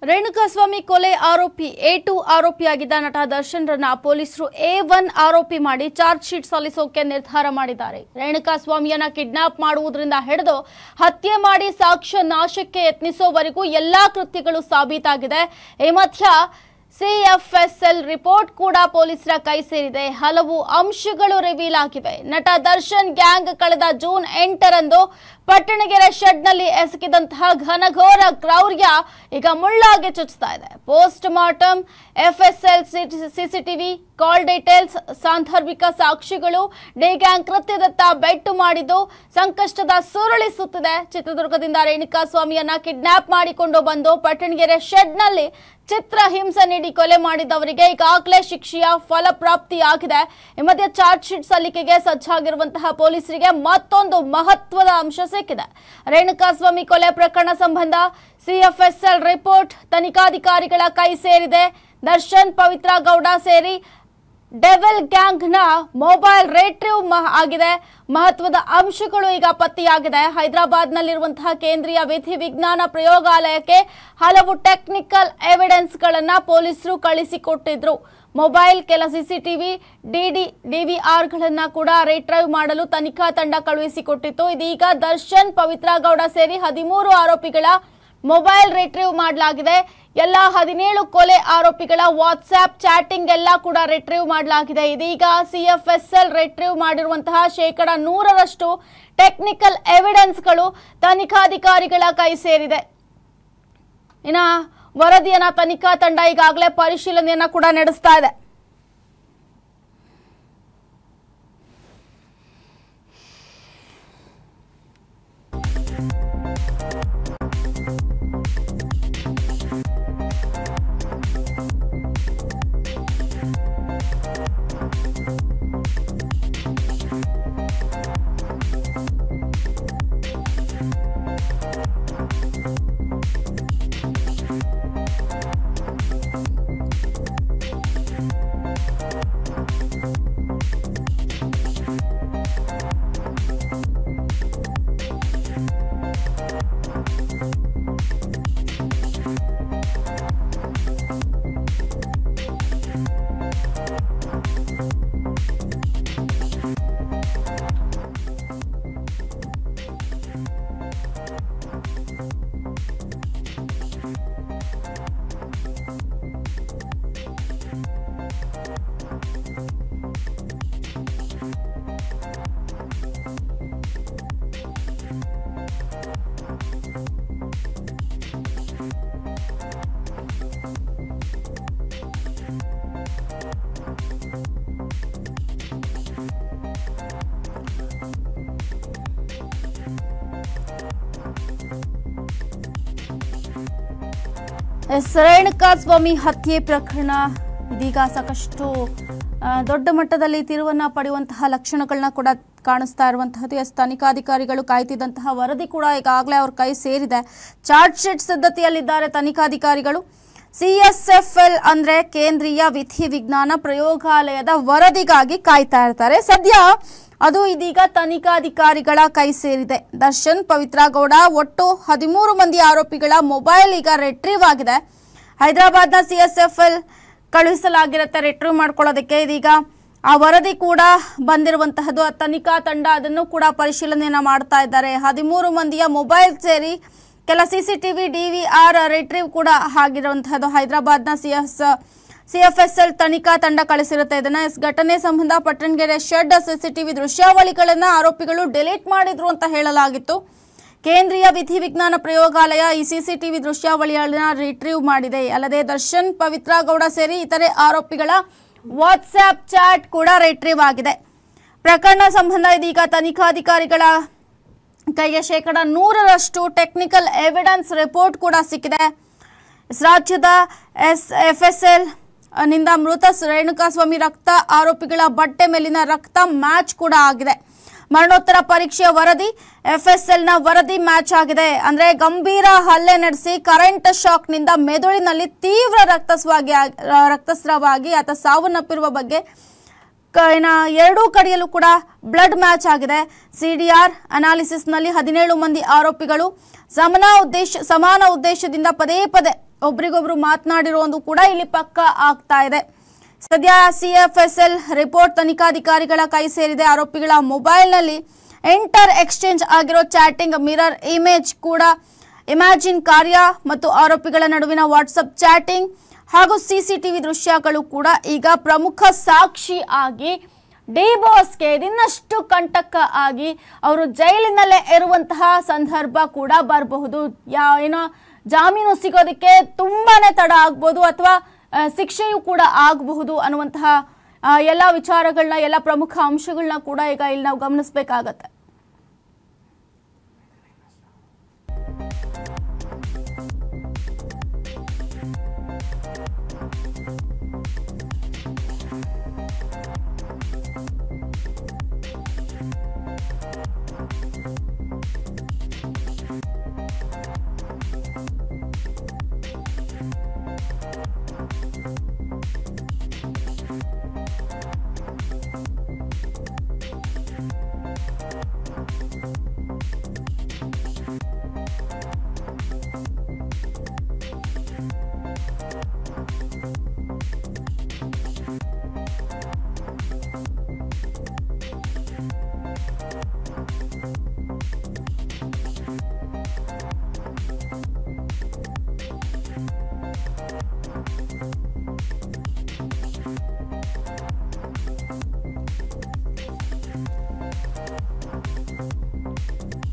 ರೇಣುಕಾಸ್ವಾಮಿ ಕೊಲೆ ಆರೋಪಿ A to ಆರೋಪಿಯಾಗಿದ್ದ ನಟ ದರ್ಶನ್ ರನ್ನ ಪೊಲೀಸರು ಎ ಒನ್ ಆರೋಪಿ ಮಾಡಿ ಚಾರ್ಜ್ ಶೀಟ್ ಸಲ್ಲಿಸೋಕೆ ನಿರ್ಧಾರ ಮಾಡಿದ್ದಾರೆ ರೇಣುಕಾಸ್ವಾಮಿಯನ್ನ ಕಿಡ್ನಾಪ್ ಮಾಡುವುದರಿಂದ ಹಿಡಿದು ಹತ್ಯೆ ಮಾಡಿ ಸಾಕ್ಷ್ಯ ನಾಶಕ್ಕೆ ಯತ್ನಿಸೋವರೆಗೂ ಎಲ್ಲಾ ಕೃತ್ಯಗಳು ಸಾಬೀತಾಗಿದೆ ಈ ಮಧ್ಯ ಸಿಎಫ್ಎಸ್ಎಲ್ ರಿಪೋರ್ಟ್ ಕೂಡ ಪೊಲೀಸರ ಕೈ ಸೇರಿದೆ ಹಲವು ಅಂಶಗಳು ರಿವೀಲ್ ಆಗಿವೆ ನಟ ದರ್ಶನ್ ಗ್ಯಾಂಗ್ ಕಳೆದ ಜೂನ್ ಎಂಟರಂದು ಪಟ್ಟಣಗೆರೆ ಶೆಡ್ನಲ್ಲಿ ಎಸಗಿದಂತಹ ಘನಘೋರ ಕ್ರೌರ್ಯ ಈಗ ಮುಳ್ಳಾಗಿ ಚುಚ್ಚುತ್ತಾ ಇದೆ post mortem FSL CCTV call details ಸಾಂದರ್ಭಿಕ ಸಾಕ್ಷಿಗಳು ಡಿ ಗ್ಯಾಂಗ್ ಕೃತ್ಯದತ್ತ ಬೆಟ್ಟು ಮಾಡಿದ್ದು ಸಂಕಷ್ಟದ ಸುರುಳಿಸುತ್ತಿದೆ ಚಿತ್ರದುರ್ಗದಿಂದ ರೇಣುಕಾ ಸ್ವಾಮಿಯನ್ನ ಕಿಡ್ನಾಪ್ ಮಾಡಿಕೊಂಡು ಬಂದು ಪಟ್ಟಣಗೆರೆ ಶೆಡ್ನಲ್ಲಿ ಚಿತ್ರ ಹಿಂಸೆ ನೀಡಿ ಕೊಲೆ ಮಾಡಿದವರಿಗೆ ಈಗಾಗಲೇ ಶಿಕ್ಷೆಯ ಫಲಪ್ರಾಪ್ತಿಯಾಗಿದೆ ಈ ಮಧ್ಯೆ ಚಾರ್ಜ್ ಶೀಟ್ ಸಲ್ಲಿಕೆಗೆ ಸಜ್ಜಾಗಿರುವಂತಹ ಪೊಲೀಸರಿಗೆ ಮತ್ತೊಂದು ಮಹತ್ವದ ಅಂಶ ಸಿಕ್ಕಿದೆ ರೇಣುಕಾಸ್ವಾಮಿ ಕೊಲೆ ಪ್ರಕರಣ ಸಂಬಂಧ ಸಿಎಫ್ಎಸ್ಎಲ್ ರಿಪೋರ್ಟ್ ತನಿಖಾಧಿಕಾರಿಗಳ ಕೈ ಸೇರಿದೆ ದರ್ಶನ್ ಪವಿತ್ರ ಗೌಡ ಸೇರಿ ಡೆವಿಲ್ ಗ್ಯಾಂಗ್ನ ಮೊಬೈಲ್ ರೇಟ್ರಿವ್ ಆಗಿದೆ ಮಹತ್ವದ ಅಂಶಗಳು ಈಗ ಪತ್ತೆಯಾಗಿದೆ ಹೈದರಾಬಾದ್ನಲ್ಲಿರುವಂತಹ ಕೇಂದ್ರೀಯ ವಿಧಿ ವಿಜ್ಞಾನ ಪ್ರಯೋಗಾಲಯಕ್ಕೆ ಹಲವು ಟೆಕ್ನಿಕಲ್ ಎವಿಡೆನ್ಸ್ಗಳನ್ನ ಪೊಲೀಸರು ಕಳಿಸಿಕೊಟ್ಟಿದ್ರು ಮೊಬೈಲ್ ಕೆಲ ಸಿಸಿಟಿವಿ ಡಿಡಿ ಡಿವಿಆರ್ಗಳನ್ನ ಕೂಡ ರಿಟ್ರೈವ್ ಮಾಡಲು ತನಿಖಾ ತಂಡ ಕಳುಹಿಸಿಕೊಟ್ಟಿತ್ತು ಇದೀಗ ದರ್ಶನ್ ಪವಿತ್ರ ಗೌಡ ಸೇರಿ ಹದಿಮೂರು ಆರೋಪಿಗಳ ಮೊಬೈಲ್ ರಿಟ್ರೀವ್ ಮಾಡಲಾಗಿದೆ ಎಲ್ಲ ಹದಿನೇಳು ಕೊಲೆ ಆರೋಪಿಗಳ ವಾಟ್ಸ್ಆಪ್ ಚಾಟಿಂಗ್ ಎಲ್ಲ ಕೂಡ ರಿಟ್ರೀವ್ ಮಾಡಲಾಗಿದೆ ಇದೀಗ ಸಿಎಫ್ಎಸ್ಎಲ್ ರಿಟ್ರೀವ್ ಮಾಡಿರುವಂತಹ ಶೇಕಡ ನೂರರಷ್ಟು ಟೆಕ್ನಿಕಲ್ ಎವಿಡೆನ್ಸ್ಗಳು ತನಿಖಾಧಿಕಾರಿಗಳ ಕೈ ಸೇರಿದೆ ಇನ್ನ ವರದಿಯನ್ನ ತನಿಖಾ ತಂಡ ಈಗಾಗಲೇ ಪರಿಶೀಲನೆಯನ್ನ ಕೂಡ ನಡೆಸ್ತಾ ಇದೆ ಎಸ್ ರೇಣುಕಾ ಸ್ವಾಮಿ ಹತ್ಯೆ ಪ್ರಕರಣ ಇದೀಗ ಸಾಕಷ್ಟು ಆ, ದೊಡ್ಡ ಮಟ್ಟದಲ್ಲಿ ತಿರುವನ್ನ ಪಡೆಯುವಂತಹ ಲಕ್ಷಣಗಳನ್ನ ಕೂಡ ಕಾಣಿಸ್ತಾ ಇರುವಂತಹದ್ದು ಎಸ್ ತನಿಖಾಧಿಕಾರಿಗಳು ಕಾಯ್ತಿದ್ದಂತಹ ವರದಿ ಕೂಡ ಈಗಾಗಲೇ ಅವ್ರ ಕೈ ಸೇರಿದೆ ಚಾರ್ಜ್ ಶೀಟ್ ಸಿದ್ಧತೆಯಲ್ಲಿದ್ದಾರೆ ತನಿಖಾಧಿಕಾರಿಗಳು ಸಿಎಸ್ಎಫ್ಎಲ್ ಅಂದ್ರೆ ಕೇಂದ್ರೀಯ ವಿಧಿ ವಿಜ್ಞಾನ ಪ್ರಯೋಗಾಲಯದ ವರದಿಗಾಗಿ ಕಾಯ್ತಾ ಇರ್ತಾರೆ ಸದ್ಯ ಅದು ಇದೀಗ ತನಿಖಾಧಿಕಾರಿಗಳ ಕೈ ಸೇರಿದೆ ದರ್ಶನ್ ಪವಿತ್ರ ಗೌಡ ಒಟ್ಟು ಹದಿಮೂರು ಮಂದಿ ಆರೋಪಿಗಳ ಮೊಬೈಲ್ ಈಗ ರಿಟ್ರೀವ್ ಆಗಿದೆ ಹೈದರಾಬಾದ್ನ ಸಿಎಸ್ಎಫ್ಎಲ್ ಕಳುಹಿಸಲಾಗಿರುತ್ತೆ ರಿಟ್ರೀವ್ ಮಾಡ್ಕೊಳ್ಳೋದಕ್ಕೆ ಇದೀಗ ಆ ವರದಿ ಕೂಡ ಬಂದಿರುವಂತಹದ್ದು ಆ ತನಿಖಾ ತಂಡ ಅದನ್ನು ಕೂಡ ಪರಿಶೀಲನೆಯನ್ನ ಮಾಡ್ತಾ ಇದ್ದಾರೆ ಹದಿಮೂರು ಮಂದಿಯ ಮೊಬೈಲ್ ಸೇರಿ ಕೆಲ ಸಿಸಿಟಿವಿ ಡಿವಿಆರ್ ರಿಟ್ರೀವ್ ಕೂಡ ಆಗಿರುವಂತಹದ್ದು ಹೈದರಾಬಾದ್ನ ಸಿಎಸ್ ಸಿಎಫ್ಎಸ್ಎಲ್ ತನಿಖಾ ತಂಡ ಕಳಿಸಿರುತ್ತೆ ಇದನ್ನ ಎಸ್ ಘಟನೆ ಸಂಬಂಧ ಪಟ್ಟಣಗೆರೆ ಶೆಡ್ ಸಿಸಿಟಿವಿ ದೃಶ್ಯಾವಳಿಗಳನ್ನ ಆರೋಪಿಗಳು ಡಿಲೀಟ್ ಮಾಡಿದ್ರು ಅಂತ ಹೇಳಲಾಗಿತ್ತು ಕೇಂದ್ರೀಯ ವಿಧಿ ವಿಜ್ಞಾನ ಪ್ರಯೋಗಾಲಯ ಈ ಸಿಸಿಟಿವಿ ದೃಶ್ಯಾವಳಿಗಳನ್ನ ರಿಟ್ರೀವ್ ಮಾಡಿದೆ ಅಲ್ಲದೆ ದರ್ಶನ್ ಪವಿತ್ರ ಗೌಡ ಸೇರಿ ಇತರೆ ಆರೋಪಿಗಳ ವಾಟ್ಸ್ಆಪ್ ಚಾಟ್ ಕೂಡ ರಿಟ್ರೀವ್ ಆಗಿದೆ ಪ್ರಕರಣ ಸಂಬಂಧ ಇದೀಗ ತನಿಖಾಧಿಕಾರಿಗಳ ಕೈಗೆ ಶೇಕಡ ನೂರರಷ್ಟು ಟೆಕ್ನಿಕಲ್ ಎವಿಡೆನ್ಸ್ ರಿಪೋರ್ಟ್ ಕೂಡ ಸಿಕ್ಕಿದೆ ಎಸ್ ರಾಜ್ಯದ ಎಸ್ ಎಫ್ ಎಸ್ ಎಲ್ ನಿಂದ ಮೃತ ರೇಣುಕಾಸ್ವಾಮಿ ರಕ್ತ ಆರೋಪಿಗಳ ಬಟ್ಟೆ ಮೇಲಿನ ರಕ್ತ ಮ್ಯಾಚ್ ಕೂಡ ಆಗಿದೆ ಮರಣೋತ್ತರ ಪರೀಕ್ಷೆಯ ವರದಿ ಎಫ್ಎಸ್ಎಲ್ನ ವರದಿ ಮ್ಯಾಚ್ ಆಗಿದೆ ಅಂದ್ರೆ ಗಂಭೀರ ಹಲ್ಲೆ ನಡೆಸಿ ಕರೆಂಟ್ ಶಾಕ್ನಿಂದ ಮೆದುಳಿನಲ್ಲಿ ತೀವ್ರ ರಕ್ತಸ್ವಾಗಿ ರಕ್ತಸ್ರಾವ ಆಗಿ ಆತ ಸಾವನ್ನಪ್ಪಿರುವ ಬಗ್ಗೆ ಕ- ಇನ್ನ ಎರಡೂ ಕಡೆಯಲ್ಲೂ ಕೂಡ ಬ್ಲಡ್ ಮ್ಯಾಚ್ ಆಗಿದೆ ಸಿಡಿಆರ್ ಅನಾಲಿಸಿಸ್ನಲ್ಲಿ ಹದಿನೇಳು ಮಂದಿ ಆರೋಪಿಗಳು ಸಮಾನ ಉದ್ದೇಶ ಸಮಾನ ಉದ್ದೇಶದಿಂದ ಪದೇ ಪದೇ ಒಬ್ರಿಗೊಬ್ರು ಮಾತನಾಡಿರೋದು ಕೂಡ ಇಲ್ಲಿ ಪಕ್ಕ ಆಗ್ತಾ ಇದೆ ಸದ್ಯ ಸಿಎಫ್ಎಸ್ಎಲ್ ರಿಪೋರ್ಟ್ ತನಿಖಾಧಿಕಾರಿಗಳ ಕೈ ಸೇರಿದೆ ಆರೋಪಿಗಳ ಮೊಬೈಲ್ನಲ್ಲಿ ಎಂಟರ್ ಎಕ್ಸ್ಚೇಂಜ್ ಆಗಿರೋ ಚಾಟಿಂಗ್ ಮಿರರ್ ಇಮೇಜ್ ಕೂಡ ಇಮ್ಯಾಜಿನ್ ಕಾರ್ಯ ಮತ್ತು ಆರೋಪಿಗಳ ನಡುವಿನ ವಾಟ್ಸಪ್ ಚಾಟಿಂಗ್ ಹಾಗೂ ಸಿಸಿಟಿವಿ ದೃಶ್ಯಗಳು ಕೂಡ ಈಗ ಪ್ರಮುಖ ಸಾಕ್ಷಿ ಆಗಿ ಡಿ ಬಾಸ್ಗೆ ಇನ್ನಷ್ಟು ಕಂಟಕ ಆಗಿ ಅವರು ಜೈಲಿನಲ್ಲೇ ಇರುವಂತಹ ಸಂದರ್ಭ ಕೂಡ ಬರಬಹುದು ಯಾ ಏನೋ ಜಾಮೀನು ಸಿಗೋದಕ್ಕೆ ತುಂಬಾನೇ ತಡ ಆಗ್ಬೋದು ಅಥವಾ ಆ, ಶಿಕ್ಷೆಯೂ ಕೂಡ ಆಗಬಹುದು ಅನ್ನುವಂತಹ ಆ, ಎಲ್ಲ ವಿಚಾರಗಳನ್ನ ಎಲ್ಲ ಪ್ರಮುಖ ಅಂಶಗಳನ್ನ ಕೂಡ ಈಗ ಇಲ್ಲಿ ನಾವು ಗಮನಿಸಬೇಕಾಗತ್ತೆ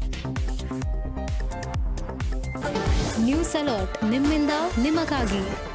ನ್ಯೂಸ್ ಅಲರ್ಟ್ ನಿಮ್ಮಿಂದ ನಿಮಗಾಗಿ